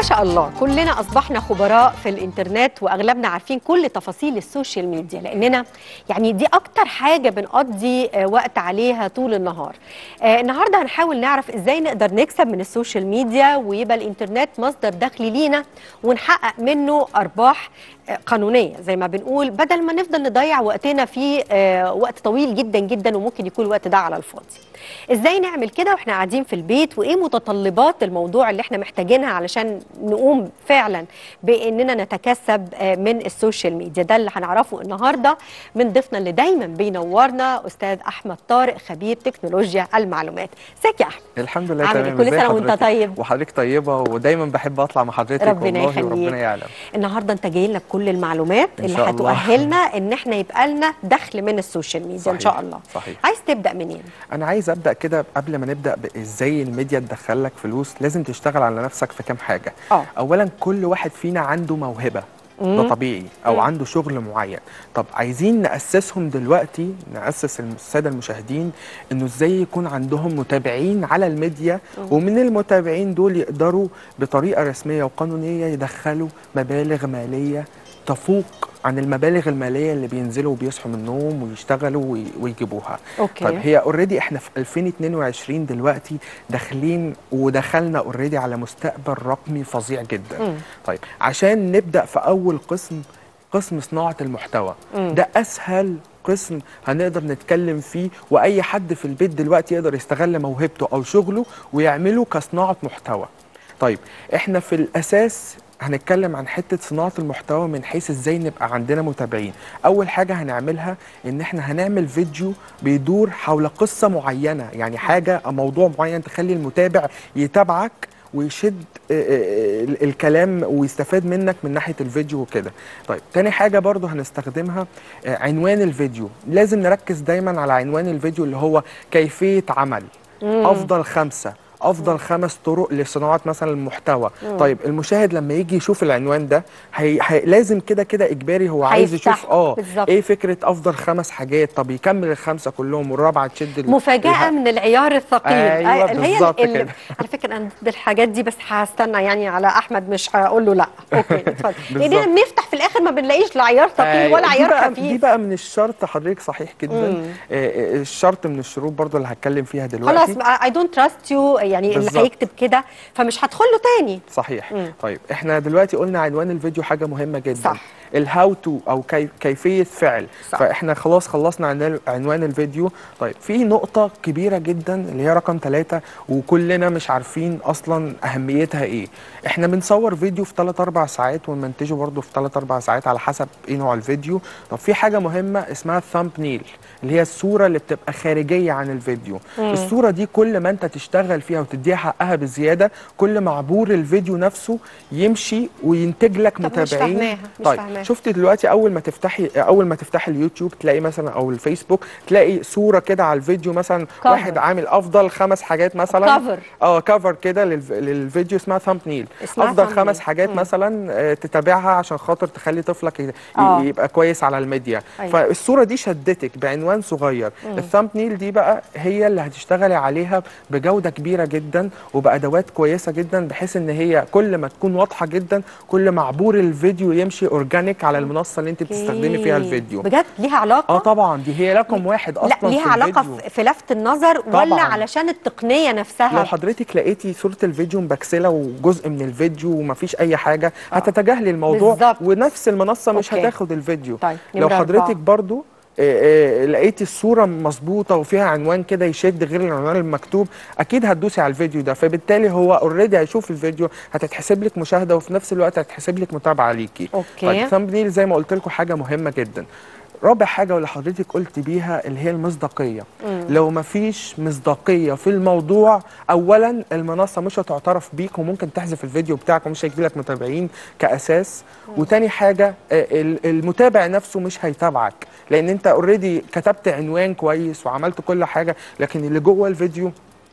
شاء الله كلنا اصبحنا خبراء في الانترنت واغلبنا عارفين كل تفاصيل السوشيال ميديا لاننا يعني دي اكتر حاجه بنقضي آه، وقت عليها طول النهار آه، النهارده هنحاول نعرف ازاي نقدر نكسب من السوشيال ميديا ويبقى الانترنت مصدر دخل لينا ونحقق منه ارباح آه، قانونيه زي ما بنقول بدل ما نفضل نضيع وقتنا في آه، وقت طويل جدا جدا وممكن يكون الوقت ده على الفاضي ازاي نعمل كده واحنا قاعدين في البيت وايه متطلبات الموضوع اللي احنا محتاجينها علشان نقوم فعلا باننا نتكسب آه، من السوشيال ميديا ده اللي هنعرفه النهارده من ضيفنا اللي دايما بينورنا استاذ احمد طارق خبير تكنولوجيا المعلومات ازيك يا احمد الحمد لله عامل تمام إيه؟ كل إزاي سنة وأنت حضرتك؟ طيب. وحضرتك طيبه ودايما بحب اطلع مع حضرتك ربنا والله يخليك. وربنا يعلم النهارده انت جاي لك كل المعلومات إن اللي شاء الله. هتؤهلنا ان احنا يبقى لنا دخل من السوشيال ميديا ان صحيح. شاء الله صحيح. عايز تبدا منين انا عايز ابدا كده قبل ما نبدا ازاي الميديا تدخل لك فلوس لازم تشتغل على نفسك في كام حاجه اه. اولا كل واحد فينا عنده موهبه ده طبيعي او عنده شغل معين طب عايزين ناسسهم دلوقتي ناسس الساده المشاهدين انه ازاي يكون عندهم متابعين على الميديا ومن المتابعين دول يقدروا بطريقه رسميه وقانونيه يدخلوا مبالغ ماليه تفوق عن المبالغ الماليه اللي بينزلوا وبيصحوا من النوم ويشتغلوا وي- ويجيبوها أوكي. طيب هي اوريدي احنا في 2022 دلوقتي داخلين ودخلنا اوريدي على مستقبل رقمي فظيع جدا مم. طيب عشان نبدا في اول قسم قسم صناعه المحتوى ده اسهل قسم هنقدر نتكلم فيه واي حد في البيت دلوقتي يقدر يستغل موهبته او شغله ويعمله كصناعه محتوى طيب احنا في الاساس هنتكلم عن حته صناعه المحتوى من حيث ازاي نبقى عندنا متابعين اول حاجه هنعملها ان احنا هنعمل فيديو بيدور حول قصه معينه يعني حاجه موضوع معين تخلي المتابع يتابعك ويشد آه، آه، ال- الكلام ويستفاد منك من ناحيه الفيديو وكده طيب تاني حاجه برضو هنستخدمها آه، عنوان الفيديو لازم نركز دايما على عنوان الفيديو اللي هو كيفيه عمل افضل خمسه افضل خمس طرق لصناعه مثلا المحتوى طيب المشاهد لما يجي يشوف العنوان ده هي... هي... لازم كده كده اجباري هو عايز يشوف هيفتحه. اه بالظبط. ايه فكره افضل خمس حاجات طب يكمل الخمسه كلهم والرابعه تشد ال- مفاجاه الها- من العيار الثقيل أيوة، آه، اللي هي بالظبط اللي كده. على فكره انا ضد الحاجات دي بس هستنى يعني على احمد مش هقول له لا اوكي اتفضل لاننا بالظبط. بنفتح في الاخر ما بنلاقيش لا عيار ثقيل أيوة، ولا دي عيار بقى دي خفيف بقى من الشرط حضرتك صحيح جدا مم. آه، آه، الشرط من الشروط برضو اللي هتكلم فيها دلوقتي خلاص اي دونت تراست يو يعني اللي بالظبط. هيكتب كده فمش هدخل له تاني صحيح مم. طيب احنا دلوقتي قلنا عنوان الفيديو حاجه مهمه جدا صح. الهاو تو او كي كيفيه فعل صح. فاحنا خلاص خلصنا عنوان- عنوان الفيديو طيب في نقطه كبيره جدا اللي هي رقم ثلاثة وكلنا مش عارفين اصلا اهميتها ايه احنا بنصور فيديو في 3 4 ساعات ونمنتجه برضه في 3 4 ساعات على حسب ايه نوع الفيديو طب في حاجه مهمه اسمها الثامب اللي هي الصوره اللي بتبقى خارجيه عن الفيديو الصوره دي كل ما انت تشتغل فيها وتديها حقها بزياده كل ما عبور الفيديو نفسه يمشي وينتج لك طب مش متابعين فاهماها، مش طيب فاهماها. شفت دلوقتي اول ما تفتحي اول ما تفتحي اليوتيوب تلاقي مثلا او الفيسبوك تلاقي صوره كده على الفيديو مثلا Cover. واحد عامل افضل خمس حاجات مثلا Cover. اه كفر كده للف... للفيديو اسمها ثامب نيل اسمها افضل thumbnail. خمس حاجات مم. مثلا آه، تتابعها عشان خاطر تخلي طفلك ي... آه. يبقى كويس على الميديا أيوة. فالصوره دي شدتك بعنوان صغير الثامب نيل دي بقى هي اللي هتشتغلي عليها بجوده كبيره جدا وبادوات كويسه جدا بحيث ان هي كل ما تكون واضحه جدا كل ما عبور الفيديو يمشي اورجانيك على المنصه اللي انت بتستخدمي فيها أوكي. الفيديو بجد ليها علاقه اه طبعا دي هي رقم واحد اصلا لا ليها في علاقه الفيديو. في- في لفت النظر ولا طبعاً. علشان التقنيه لو نفسها حضرتك لقيتي صورة الفيديو مبكسلة وجزء من الفيديو ومفيش أي حاجة هتتجاهلي الموضوع بالظبط. ونفس المنصة مش أوكي. هتاخد الفيديو طيب، لو نمرة حضرتك أربعة. برضو آه، آه، لقيتي الصورة مظبوطة وفيها عنوان كده يشد غير العنوان المكتوب أكيد هتدوسي على الفيديو ده فبالتالي هو اوريدي هيشوف الفيديو هتتحسب لك مشاهدة وفي نفس الوقت هتتحسب لك متابعة ليكي أوكي. طيب thumbnail زي ما قلت لكم حاجة مهمة جدا رابع حاجة واللي حضرتك قلت بيها اللي هي المصداقية لو مفيش مصداقية في الموضوع أولا المنصة مش هتعترف بيك وممكن تحذف الفيديو بتاعك ومش هيجي لك متابعين كأساس وتاني حاجة آه، ال- المتابع نفسه مش هيتابعك لأن أنت اوريدي كتبت عنوان كويس وعملت كل حاجة لكن اللي جوه الفيديو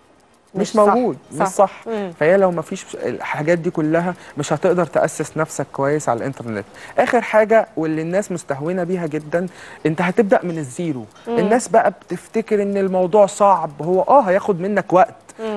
مش مش, صح. موجود صح. مش صح مم. فهي لو ما فيش الحاجات دي كلها مش هتقدر تأسس نفسك كويس على الانترنت اخر حاجة واللي الناس مستهونة بيها جدا انت هتبدأ من الزيرو الناس بقى بتفتكر ان الموضوع صعب هو اه هياخد منك وقت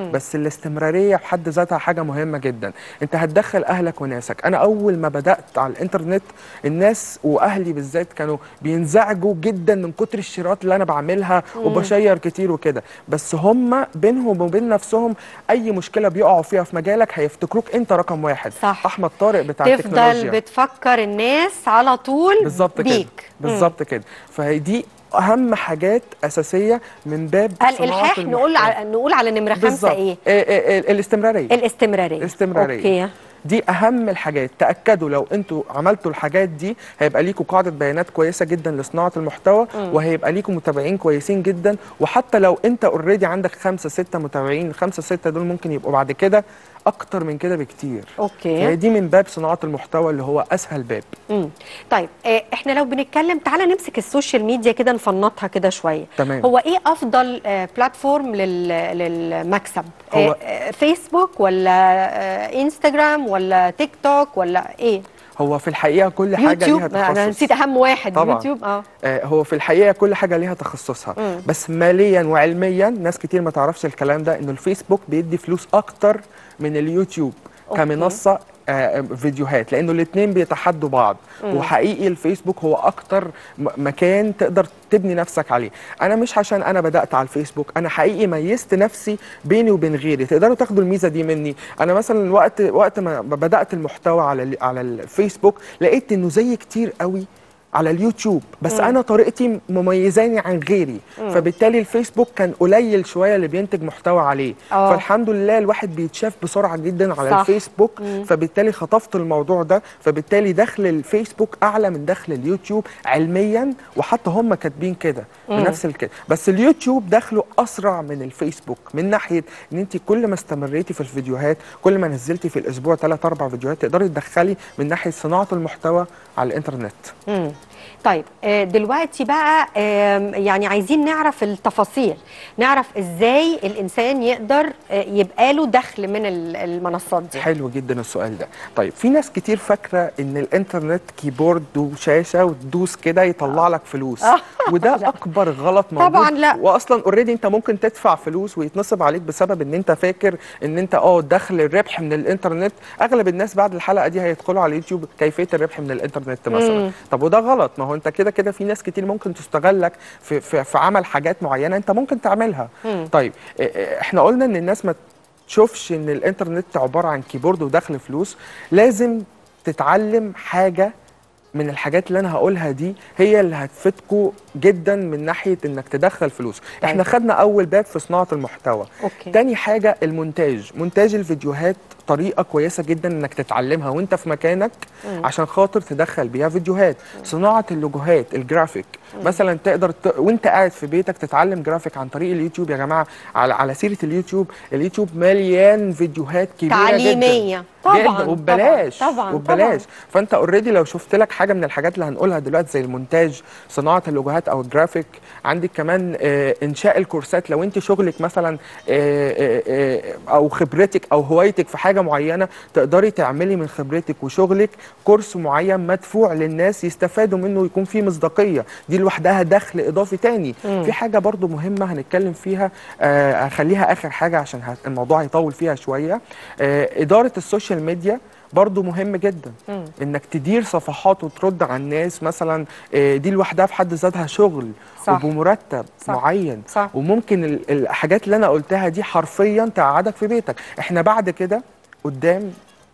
بس الاستمراريه بحد ذاتها حاجه مهمه جدا انت هتدخل اهلك وناسك انا اول ما بدات على الانترنت الناس واهلي بالذات كانوا بينزعجوا جدا من كتر الشيرات اللي انا بعملها وبشير كتير وكده بس هم بينهم وبين نفسهم اي مشكله بيقعوا فيها في مجالك هيفتكروك انت رقم واحد صح. احمد طارق بتاع تفضل التكنولوجيا بتفكر الناس على طول بالظبط كده بيك بالظبط كده فدي اهم حاجات اساسيه من باب قال صناعة الحاح نقول المحتوى. على نقول على نمره خمسه بالظبط. ايه إيه إيه إيه الاستمراريه الاستمراريه الاستمراريه اوكي دي اهم الحاجات تاكدوا لو انتوا عملتوا الحاجات دي هيبقى ليكوا قاعده بيانات كويسه جدا لصناعه المحتوى وهيبقى ليكوا متابعين كويسين جدا وحتى لو انت اوريدي عندك خمسة ستة متابعين الخمسة ستة دول ممكن يبقوا بعد كده اكتر من كده بكتير اوكي فهي دي من باب صناعه المحتوى اللي هو اسهل باب مم. طيب آه، احنا لو بنتكلم تعالى نمسك السوشيال ميديا كده نفنطها كده شويه تمام. هو ايه افضل آه، بلاتفورم لل... للمكسب هو- آه، آه، فيسبوك ولا آه، انستجرام ولا تيك توك ولا ايه هو في الحقيقه كل حاجه ليها يوتيوب انا تخصص نسيت اهم واحد طبعاً. يوتيوب اه آه، هو في الحقيقه كل حاجه ليها تخصصها مم. بس ماليا وعلميا ناس كتير ما تعرفش الكلام ده ان الفيسبوك بيدي فلوس اكتر من اليوتيوب أوكي. كمنصه آه، فيديوهات لانه الاثنين بيتحدوا بعض وحقيقي الفيسبوك هو اكتر م- مكان تقدر تبني نفسك عليه انا مش عشان انا بدات على الفيسبوك انا حقيقي ميزت نفسي بيني وبين غيري تقدروا تاخدوا الميزه دي مني انا مثلا وقت وقت ما بدات المحتوى على ال- على الفيسبوك لقيت انه زي كتير قوي على اليوتيوب بس مم. انا طريقتي مميزاني عن غيري مم. فبالتالي الفيسبوك كان قليل شويه اللي بينتج محتوى عليه آه. فالحمد لله الواحد بيتشاف بسرعه جدا على صح. الفيسبوك فبالتالي خطفت الموضوع ده فبالتالي دخل الفيسبوك اعلى من دخل اليوتيوب علميا وحتى هم كاتبين كده بنفس الكده بس اليوتيوب دخله اسرع من الفيسبوك من ناحيه ان انت كل ما استمريتي في الفيديوهات كل ما نزلتي في الاسبوع 3 4 فيديوهات تقدري تدخلي من ناحيه صناعه المحتوى على الانترنت مم. طيب آه، دلوقتي بقى آم، يعني عايزين نعرف التفاصيل نعرف ازاي الانسان يقدر آه، يبقى له دخل من ال- المنصات دي حلو جدا السؤال ده طيب في ناس كتير فاكره ان الانترنت كيبورد وشاشه وتدوس كده يطلع لك فلوس آه. وده لا. اكبر غلط موجود طبعاً لا. واصلا اوريدي انت ممكن تدفع فلوس ويتنصب عليك بسبب ان انت فاكر ان انت اه دخل الربح من الانترنت اغلب الناس بعد الحلقه دي هيدخلوا على اليوتيوب كيفيه الربح من الانترنت مثلا مم. طب وده غلط ما هو انت كده كده في ناس كتير ممكن تستغلك في, في, في عمل حاجات معينه انت ممكن تعملها مم. طيب اه، اه، احنا قلنا ان الناس ما تشوفش ان الانترنت عباره عن كيبورد ودخل فلوس لازم تتعلم حاجه من الحاجات اللي انا هقولها دي هي اللي هتفيدكوا جدا من ناحيه انك تدخل فلوس طيب. احنا خدنا اول باب في صناعه المحتوى أوكي. تاني حاجه المونتاج مونتاج الفيديوهات طريقه كويسه جدا انك تتعلمها وانت في مكانك عشان خاطر تدخل بيها فيديوهات صناعه اللوجوهات الجرافيك مثلا تقدر ت... وانت قاعد في بيتك تتعلم جرافيك عن طريق اليوتيوب يا جماعه على على سيره اليوتيوب اليوتيوب مليان فيديوهات كبيره تعليمية. جدا طبعاً، جدا وببلاش طبعاً، طبعاً، وببلاش فانت اوريدي لو شفت لك حاجه من الحاجات اللي هنقولها دلوقتي زي المونتاج صناعه اللوجوهات او الجرافيك عندك كمان آه انشاء الكورسات لو انت شغلك مثلا آه آه آه او خبرتك او هوايتك في حاجه معينه تقدري تعملي من خبرتك وشغلك كورس معين مدفوع للناس يستفادوا منه يكون فيه مصداقيه دي لوحدها دخل اضافي تاني في حاجه برضو مهمه هنتكلم فيها آه هخليها اخر حاجه عشان هت- الموضوع هيطول فيها شويه آه اداره السوشيال ميديا برضو مهم جدا مم. انك تدير صفحات وترد على الناس مثلا آه، دي لوحدها في حد ذاتها شغل صح. وبمرتب صح. معين صح. وممكن ال- الحاجات اللي انا قلتها دي حرفيا تقعدك في بيتك احنا بعد كده قدام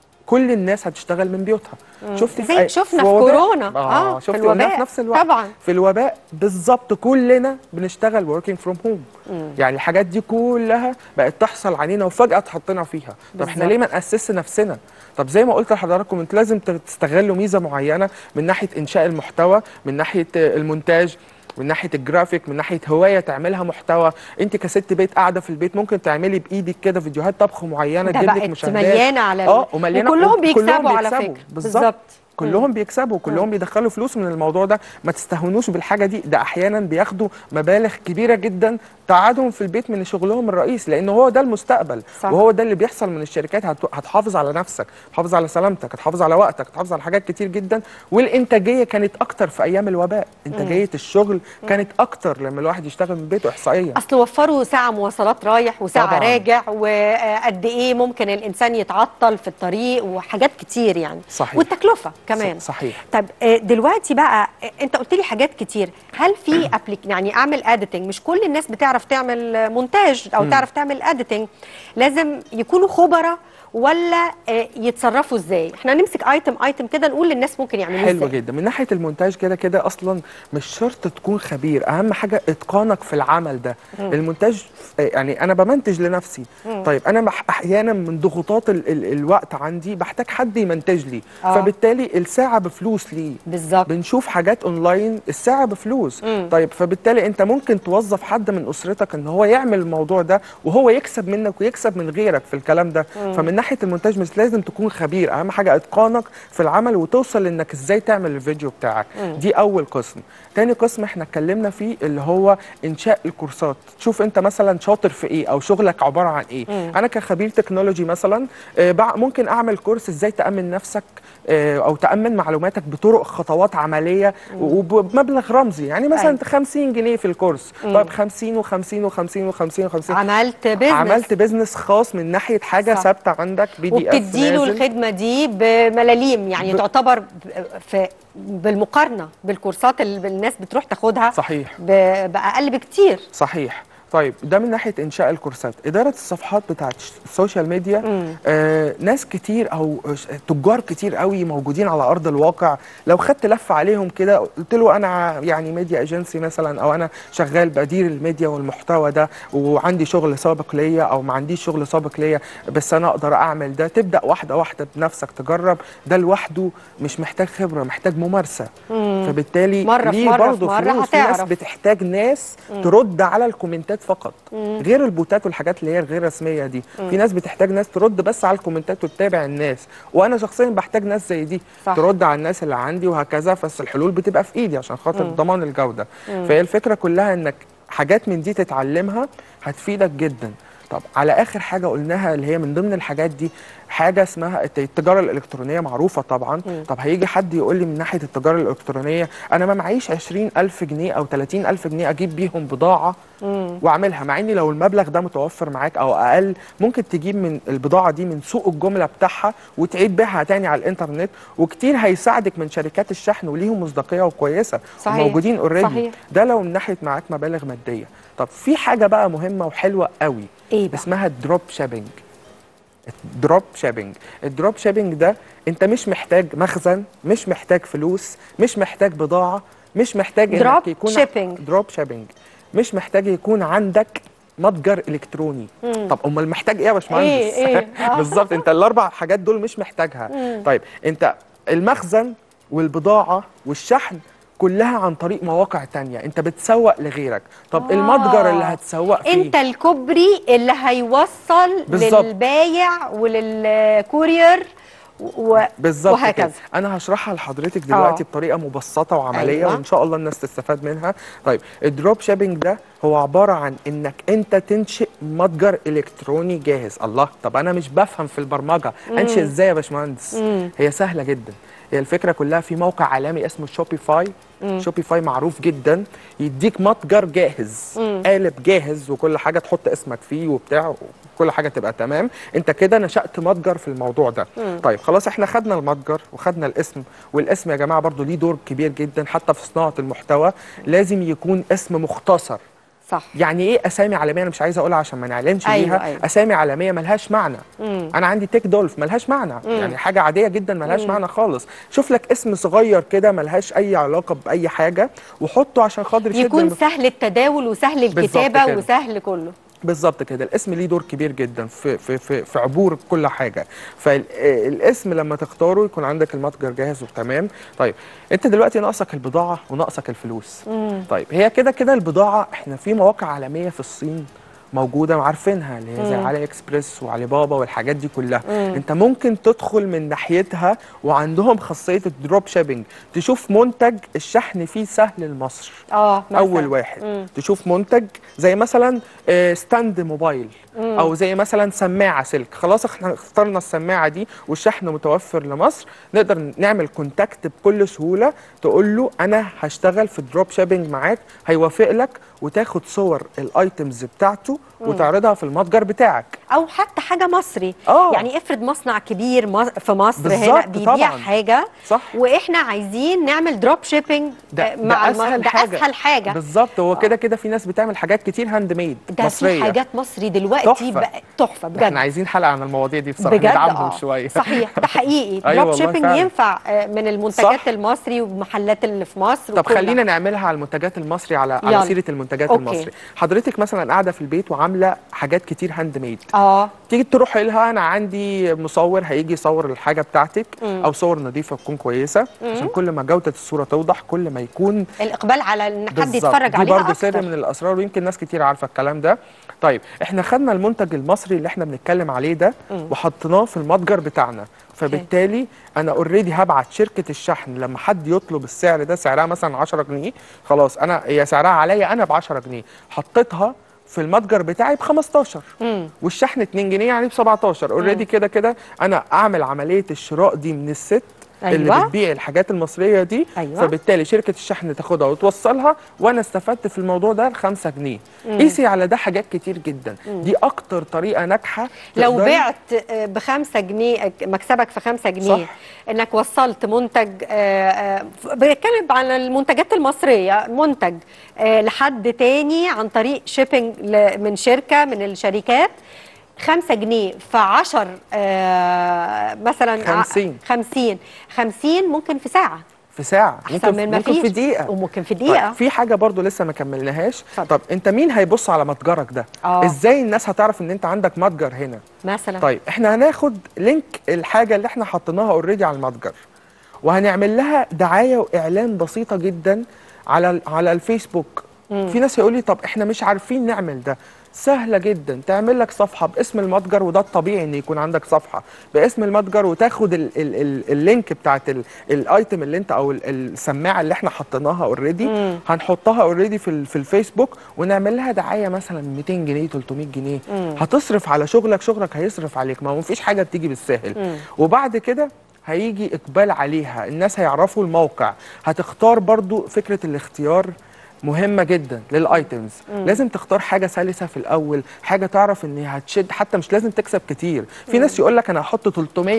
كل الناس هتشتغل من بيوتها شفت زي أي- شفنا في وباء- كورونا. اه, آه، في شفت قلنا الوباء. في نفس الوقت طبعاً. في الوباء بالظبط كلنا بنشتغل working from home يعني الحاجات دي كلها بقت تحصل علينا وفجأة اتحطينا فيها طب احنا بالظبط. ليه ما نأسسش نفسنا طب زي ما قلت لحضراتكم انتوا لازم تستغلوا ميزة معينة من ناحية إنشاء المحتوى من ناحية آه، المونتاج من ناحيه الجرافيك من ناحيه هوايه تعملها محتوى انت كست بيت قاعده في البيت ممكن تعملي بايدك كده فيديوهات طبخ معينه ده تجيب لك بقت مشاهدات مليانه على ال- اه ومليانه وكلهم بيكسبوا على بيكسبوا. فكره بالظبط كلهم بيكسبوا كلهم بيدخلوا فلوس من الموضوع ده ما تستهونوش بالحاجه دي ده احيانا بياخدوا مبالغ كبيره جدا تقعدهم في البيت من شغلهم الرئيسي لان هو ده المستقبل صح. وهو ده اللي بيحصل من الشركات هت- هتحافظ على نفسك هتحافظ على سلامتك هتحافظ على وقتك هتحافظ على حاجات كتير جدا والانتاجيه كانت اكتر في ايام الوباء انتاجيه الشغل كانت اكتر لما الواحد يشتغل من بيته احصائيه اصل وفروا ساعه مواصلات رايح وساعه طبعاً. راجع وقد ايه ممكن الانسان يتعطل في الطريق وحاجات كتير يعني صحيح. والتكلفه كمان ص- صحيح. طب آه، دلوقتي بقى آه، انت قلت لي حاجات كتير هل في ابليك يعني اعمل اديتنج مش كل الناس بتعرف تعمل آه، مونتاج او تعرف تعمل اديتنج لازم يكونوا خبراء ولا آه، يتصرفوا ازاي احنا نمسك ايتم ايتم كده نقول للناس ممكن يعملوه حلو ازاي جدا من ناحيه المونتاج كده كده اصلا مش شرط تكون خبير اهم حاجه اتقانك في العمل ده المونتاج يعني انا بمنتج لنفسي طيب انا بح- احيانا من ضغوطات ال ال الوقت عندي بحتاج حد يمنتج لي آه. فبالتالي الساعه بفلوس ليه بالظبط بنشوف حاجات اونلاين الساعه بفلوس طيب فبالتالي انت ممكن توظف حد من اسرتك ان هو يعمل الموضوع ده وهو يكسب منك ويكسب من غيرك في الكلام ده فمن ناحيه المونتاج مش لازم تكون خبير اهم حاجه اتقانك في العمل وتوصل انك ازاي تعمل الفيديو بتاعك دي اول قسم تاني قسم احنا اتكلمنا فيه اللي هو انشاء الكورسات تشوف انت مثلا شاطر في ايه او شغلك عباره عن ايه انا كخبير تكنولوجي مثلا آه، بع- ممكن اعمل كورس ازاي تامن نفسك آه، او تامن معلوماتك بطرق خطوات عمليه وبمبلغ رمزي يعني مثلا أيوة. 50 جنيه في الكورس طيب 50 و50 و50 و50 و50 عملت بيزنس عملت بيزنس خاص من ناحيه حاجه صح. ثابته عندك بي دي اف وبتديله الخدمه دي بملاليم يعني ب- تعتبر ب- في بالمقارنه بالكورسات اللي الناس بتروح تاخدها صحيح ب- باقل بكتير صحيح طيب ده من ناحيه انشاء الكورسات اداره الصفحات بتاعت السوشيال ميديا آه ناس كتير او ش- تجار كتير قوي موجودين على ارض الواقع لو خدت لفه عليهم كده قلت له انا ع- يعني ميديا ايجنسي مثلا او انا شغال بدير الميديا والمحتوى ده وعندي شغل سابق ليا او ما عنديش شغل سابق ليا بس انا اقدر اعمل ده تبدا واحده واحده بنفسك تجرب ده لوحده مش محتاج خبره محتاج ممارسه فبالتالي مرة في ليه مرة في برضه مرة فلوس في ناس هتعرف. بتحتاج ناس ترد على الكومنتات فقط غير البوتات والحاجات اللي هي الغير رسميه دي في ناس بتحتاج ناس ترد بس على الكومنتات وتتابع الناس وانا شخصيا بحتاج ناس زي دي صح. ترد على الناس اللي عندي وهكذا بس الحلول بتبقى في ايدي عشان خاطر ضمان الجوده فهي الفكره كلها انك حاجات من دي تتعلمها هتفيدك جدا طب على اخر حاجه قلناها اللي هي من ضمن الحاجات دي حاجه اسمها الت- التجاره الالكترونيه معروفه طبعا طب هيجي حد يقول لي من ناحيه التجاره الالكترونيه انا ما معيش 20000 جنيه او 30000 جنيه اجيب بيهم بضاعه واعملها مع اني لو المبلغ ده متوفر معاك او اقل ممكن تجيب من البضاعه دي من سوق الجمله بتاعها وتعيد بيعها تاني على الانترنت وكتير هيساعدك من شركات الشحن وليهم مصداقيه وكويسه صحيح. وموجودين اوريدي صحيح. ده لو من ناحيه معاك مبالغ ماديه طب في حاجه بقى مهمه وحلوه قوي ايه بقى اسمها الدروب شيبنج الدروب شيبنج الدروب شيبنج ده انت مش محتاج مخزن مش محتاج فلوس مش محتاج بضاعه مش محتاج Drop انك يكون shipping. دروب شيبنج مش محتاج يكون عندك متجر الكتروني طب امال محتاج ايه يا باشمهندس إيه، إيه؟ آه. بالظبط انت الاربع حاجات دول مش محتاجها طيب انت المخزن والبضاعه والشحن كلها عن طريق مواقع تانية انت بتسوق لغيرك طب آه. المتجر اللي هتسوق فيه انت الكوبري اللي هيوصل بالظبط. للبايع وللكورير و... بالظبط وهكذا كده. انا هشرحها لحضرتك دلوقتي آه. بطريقه مبسطه وعمليه أيوة. وان شاء الله الناس تستفاد منها طيب الدروب شيبنج ده هو عباره عن انك انت تنشئ متجر الكتروني جاهز الله طب انا مش بفهم في البرمجه انشئ ازاي يا باشمهندس هي سهله جدا هي الفكره كلها في موقع عالمي اسمه شوبيفاي شوبيفاي معروف جدا يديك متجر جاهز قالب جاهز وكل حاجه تحط اسمك فيه وبتاع كل حاجه تبقى تمام انت كده نشات متجر في الموضوع ده طيب خلاص احنا خدنا المتجر وخدنا الاسم والاسم يا جماعه برضو ليه دور كبير جدا حتى في صناعه المحتوى لازم يكون اسم مختصر صح يعني ايه اسامي عالميه انا مش عايز اقولها عشان ما نعلنش أيوة، بيها أيوة. اسامي عالميه ملهاش معنى انا عندي تيك دولف ملهاش معنى يعني حاجه عاديه جدا ملهاش معنى خالص شوف لك اسم صغير كده ملهاش اي علاقه باي حاجه وحطه عشان خاطر يشد يكون الم- سهل التداول وسهل بالظبط الكتابه كده. وسهل كله بالظبط كده الاسم ليه دور كبير جدا في في في, في عبور كل حاجه فالاسم لما تختاره يكون عندك المتجر جاهز وتمام طيب انت دلوقتي ناقصك البضاعه وناقصك الفلوس طيب هي كده كده البضاعه احنا في مواقع عالميه في الصين موجوده عارفينها اللي هي زي مم. علي اكسبريس وعلي بابا والحاجات دي كلها مم. انت ممكن تدخل من ناحيتها وعندهم خاصيه الدروب شيبنج تشوف منتج الشحن فيه سهل لمصر اه مثلاً. اول واحد مم. تشوف منتج زي مثلا آه، ستاند موبايل او زي مثلا سماعه سلك خلاص احنا اخترنا السماعه دي والشحن متوفر لمصر نقدر نعمل كونتاكت بكل سهوله تقول له انا هشتغل في الدروب شيبنج معاك هيوافق لك وتاخد صور الايتمز بتاعته وتعرضها في المتجر بتاعك او حتى حاجه مصري آه. يعني افرض مصنع كبير مص- في مصر هنا بالظبط بيبيع طبعاً. حاجه صح واحنا عايزين نعمل دروب شيبينج ده, مع ده الم- اسهل ده حاجه اسهل حاجه بالظبط هو كده كده في ناس بتعمل حاجات كتير هاند ميد ده مصريه في حاجات مصري دلوقتي تحفة. بقى تحفه ده احنا بجد عايزين حلقه عن المواضيع دي بصراحه بجد ندعمهم اه شويه صحيح ده حقيقي أيوة دروب والله شيبينج فعلا. ينفع آه، من المنتجات صح. المصري والمحلات اللي في مصر طب وكل ده. خلينا نعملها على المنتجات المصري على يلا. على سيره المنتجات أوكي. المصري حضرتك مثلا قاعده في البيت وعامله حاجات كتير هاند ميد اه تيجي تروح لها انا عندي مصور هيجي يصور الحاجه بتاعتك مم. او صور نظيفه تكون كويسه عشان كل ما جوده الصوره توضح كل ما يكون الاقبال على ان حد بالظبط. يتفرج دي عليها برضه سر اكتر من الاسرار ويمكن ناس كتير عارفه الكلام ده طيب احنا خدنا المنتج المصري اللي احنا بنتكلم عليه ده مم. وحطيناه في المتجر بتاعنا فبالتالي انا اوريدي هبعت شركه الشحن لما حد يطلب السعر ده سعرها مثلا 10 جنيه خلاص انا هي سعرها عليا انا ب 10 جنيه حطيتها في المتجر بتاعي ب 15 مم. والشحن 2 جنيه يعني ب 17 اوريدي كده كده انا اعمل عمليه الشراء دي من الست اللي أيوة. بتبيع الحاجات المصريه دي أيوة. فبالتالي شركه الشحن تاخدها وتوصلها وانا استفدت في الموضوع ده ال 5 جنيه قيسي على ده حاجات كتير جدا دي اكتر طريقه ناجحه لو تقدري- بعت آه، بخمسة جنيه آه، مكسبك في خمسة جنيه صح. انك وصلت منتج آه، آه، بنتكلم عن المنتجات المصرية منتج آه، لحد تاني عن طريق شيبنج من شركة من الشركات خمسة جنيه في عشر آه، مثلا ع- خمسين. خمسين خمسين ممكن في ساعة في ساعه أحسن ممكن من ما ممكن فيش في دقيقه وممكن في دقيقة طيب في حاجه برضو لسه ما كملناهاش اتفضل. طب انت مين هيبص على متجرك ده آه. ازاي الناس هتعرف ان انت عندك متجر هنا مثلا طيب احنا هناخد لينك الحاجه اللي احنا حطيناها اوريدي على المتجر وهنعمل لها دعايه واعلان بسيطه جدا على ال- على الفيسبوك في ناس هيقول لي طب احنا مش عارفين نعمل ده سهله جدا تعمل لك صفحه باسم المتجر وده الطبيعي ان يكون عندك صفحه باسم المتجر وتاخد ال ال ال اللينك بتاعت ال الايتم اللي انت او ال- السماعه اللي احنا حطيناها اوريدي مم. هنحطها اوريدي في ال- في الفيسبوك ونعمل لها دعايه مثلا 200 جنيه 300 جنيه مم. هتصرف على شغلك شغلك هيصرف عليك ما هو مفيش حاجه بتيجي بالساهل مم. وبعد كده هيجي اقبال عليها الناس هيعرفوا الموقع هتختار برضو فكره الاختيار مهمة جدا للايتمز لازم تختار حاجة سلسة في الأول حاجة تعرف إن هي هتشد حتى مش لازم تكسب كتير في ناس يقول لك أنا هحط 300%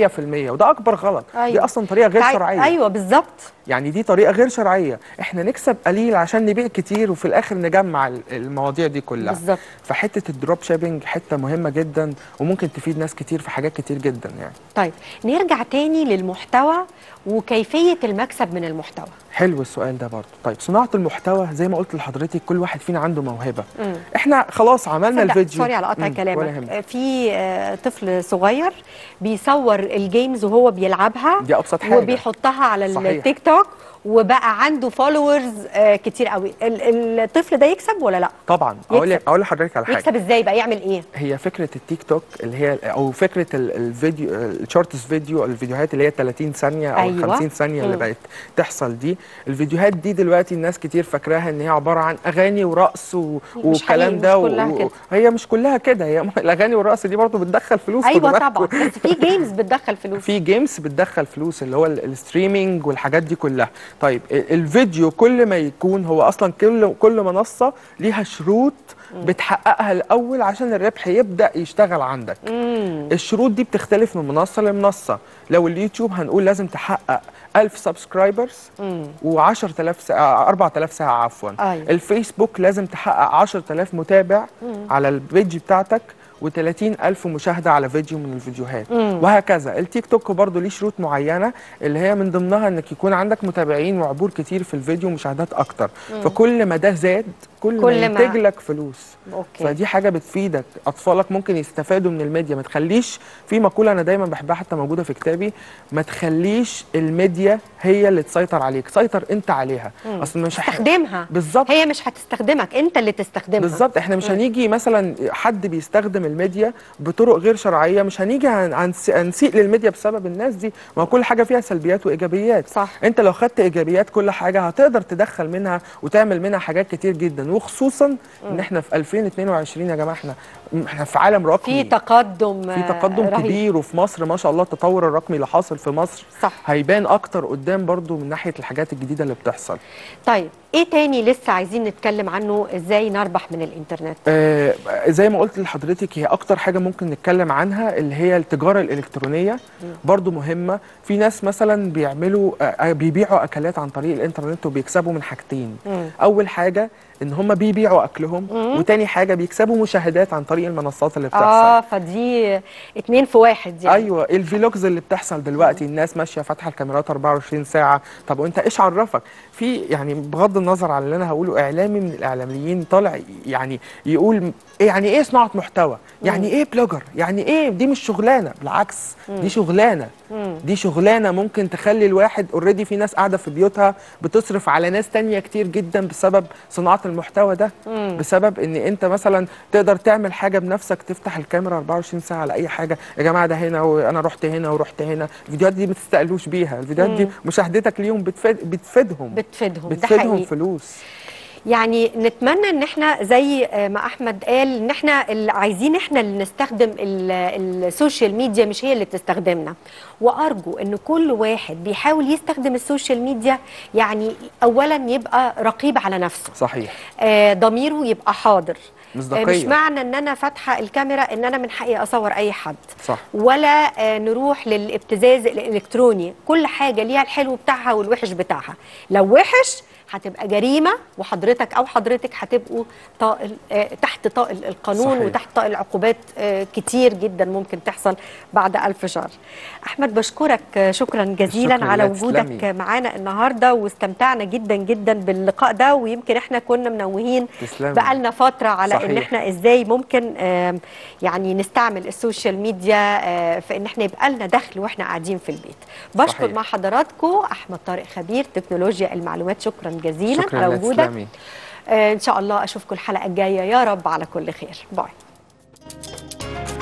وده أكبر غلط دي أيوة. أصلا طريقة غير تع- شرعية ايوه بالظبط يعني دي طريقة غير شرعية احنا نكسب قليل عشان نبيع كتير وفي الآخر نجمع ال- المواضيع دي كلها بالظبط فحتة الدروب شيبينج حتة مهمة جدا وممكن تفيد ناس كتير في حاجات كتير جدا يعني طيب نرجع تاني للمحتوى وكيفية المكسب من المحتوى حلو السؤال ده برضه طيب صناعة المحتوى زي ما قلت لحضرتك كل واحد فينا عنده موهبة مم. احنا خلاص عملنا تصدق، الفيديو سوري على قطع مم، ولا كلامك يهمك. في آه، طفل صغير بيصور الجيمز وهو بيلعبها دي أبسط حاجة وبيحطها على صحيح. التيك توك وبقى عنده فولورز كتير قوي ال- الطفل ده يكسب ولا لا طبعا اقول لك يكسب. اقول لحضرتك على حاجة يكسب ازاي بقى يعمل ايه هي فكرة التيك توك اللي هي او فكرة ال- الفيديو الشورتس فيديو الفيديوهات اللي هي 30 ثانية او أيوة. أيوة. 50 ثانية اللي مم. بقت تحصل دي الفيديوهات دي دلوقتي الناس كتير فاكراها ان هي عبارة عن اغاني ورقص و... مش والكلام حقيقي، ده مش كلها كده. هي مش كلها كده هي الاغاني والرقص دي برضه بتدخل فلوس خدوا ايوه بالكم. طبعا بس في جيمز بتدخل فلوس في جيمز بتدخل فلوس اللي هو ال- الستريمينج والحاجات دي كلها طيب ال- الفيديو كل ما يكون هو اصلا كل كل منصه ليها شروط بتحققها الاول عشان الربح يبدا يشتغل عندك مم. الشروط دي بتختلف من منصه لمنصه لو اليوتيوب هنقول لازم تحقق 1000 سبسكرايبرز مم. و10000 ساعه 4000 ساعه عفوا أيوة. الفيسبوك لازم تحقق 10000 متابع على البيج بتاعتك و30 ألف مشاهدة على فيديو من الفيديوهات وهكذا التيك توك برضو ليه شروط معينة اللي هي من ضمنها انك يكون عندك متابعين وعبور كتير في الفيديو ومشاهدات اكتر فكل ما ده زاد كل, كل ما ما- ينتج لك فلوس اوكي فدي حاجه بتفيدك اطفالك ممكن يستفادوا من الميديا ما تخليش في مقوله انا دايما بحبها حتى موجوده في كتابي ما تخليش الميديا هي اللي تسيطر عليك سيطر انت عليها اصل مش هح- استخدمها بالظبط هي مش هتستخدمك انت اللي تستخدمها بالظبط احنا مش هنيجي مثلا حد بيستخدم الميديا بطرق غير شرعيه مش هنيجي هن- هنس- هنسيء للميديا بسبب الناس دي ما هو كل حاجه فيها سلبيات وايجابيات صح. انت لو خدت ايجابيات كل حاجه هتقدر تدخل منها وتعمل منها حاجات كتير جدا وخصوصا ان احنا في 2022 يا جماعه احنا احنا في عالم رقمي في تقدم في تقدم رهيب. كبير وفي مصر ما شاء الله التطور الرقمي اللي حاصل في مصر صح. هيبان اكتر قدام برضو من ناحيه الحاجات الجديده اللي بتحصل طيب ايه تاني لسه عايزين نتكلم عنه ازاي نربح من الانترنت آه زي ما قلت لحضرتك هي اكتر حاجه ممكن نتكلم عنها اللي هي التجاره الالكترونيه برضو مهمه في ناس مثلا بيعملوا آه بيبيعوا اكلات عن طريق الانترنت وبيكسبوا من حاجتين مم. اول حاجه ان هم بيبيعوا اكلهم وتاني حاجه بيكسبوا مشاهدات عن طريق المنصات اللي بتحصل اه فدي اتنين في واحد يعني ايوه الفلوجز اللي بتحصل دلوقتي الناس ماشيه فاتحه الكاميرات 24 ساعه طب وانت ايش عرفك في يعني بغض النظر عن اللي انا هقوله اعلامي من الاعلاميين طالع يعني يقول إيه يعني ايه صناعه محتوى يعني ايه بلوجر يعني ايه دي مش شغلانه بالعكس دي شغلانه دي شغلانه ممكن تخلي الواحد اوريدي في ناس قاعده في بيوتها بتصرف على ناس تانية كتير جدا بسبب صناعه المحتوى ده بسبب ان انت مثلا تقدر تعمل حاجه بنفسك تفتح الكاميرا 24 ساعه على اي حاجه يا جماعه ده هنا وانا رحت هنا ورحت هنا الفيديوهات دي ما تستقلوش بيها الفيديوهات دي مشاهدتك ليهم بتفيد بتفيدهم بتفيدهم ده بتفيدهم حقيقي فلوس يعني نتمنى ان احنا زي ما احمد قال ان احنا اللي عايزين احنا اللي نستخدم ال- السوشيال ميديا مش هي اللي تستخدمنا وارجو ان كل واحد بيحاول يستخدم السوشيال ميديا يعني اولا يبقى رقيب على نفسه صحيح آه، ضميره يبقى حاضر آه، مش مصداقيه معنى ان انا فاتحه الكاميرا ان انا من حقي اصور اي حد صح ولا آه، نروح للابتزاز الالكتروني كل حاجه ليها الحلو بتاعها والوحش بتاعها لو وحش هتبقى جريمه وحضرتك او حضرتك هتبقوا طائل آه، تحت طائل القانون صحيح. وتحت طائل عقوبات آه، كتير جدا ممكن تحصل بعد ألف شهر احمد بشكرك آه، شكرا جزيلا الشكر على لله، وجودك تسلمي. معانا النهارده واستمتعنا جدا جدا باللقاء ده ويمكن احنا كنا منوهين تسلمي. بقالنا فتره على ان صحيح. احنا ازاي ممكن آم، يعني نستعمل السوشيال ميديا آه، في ان احنا يبقى لنا دخل واحنا قاعدين في البيت بشكر صحيح. مع حضراتكم احمد طارق خبير تكنولوجيا المعلومات شكرا جزيلا شكرا على لله، وجودك تسلمي. آه، ان شاء الله اشوفكم الحلقه الجايه يا رب على كل خير باي